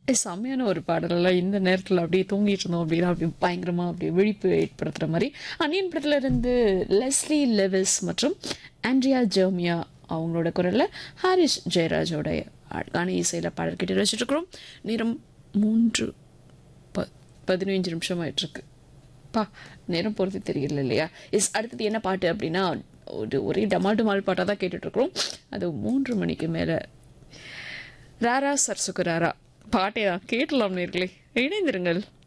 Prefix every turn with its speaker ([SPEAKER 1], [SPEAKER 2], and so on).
[SPEAKER 1] ஏ, செம்மையான ஒரு பாடலில் இந்த நேரத்தில் அப்படியே தூங்கிட்டு இருந்தோம் அப்படின்னா அப்படி பயங்கரமாக அப்படியே விழிப்பு ஏற்படுத்துகிற மாதிரி அன்னியன் படத்துல இருந்து லெஸ்லி லெவிஸ் மற்றும் ஆண்ட்ரியா ஜெர்மியா அவங்களோட குரலில் ஹாரிஸ் ஜெயராஜோட அழகான இசையில் பாடல் கேட்டு ரசிச்சுட்டு இருக்கிறோம் நேரம் மூன்று ப பதினஞ்சு நிமிஷம் ஆயிட்டிருக்கு பா நேரம் போகிறது தெரியல இல்லையா இஸ் அடுத்தது என்ன பாட்டு அப்படின்னா ஒரு ஒரே டமாட்டு மால் பாட்டாக தான் கேட்டுட்ருக்குறோம் அது மூன்று மணிக்கு மேலே ராரா சர்சுக்கு ராரா பாட்டே தான் கேட்டலாம் நேர்களே இணைந்திருங்கள்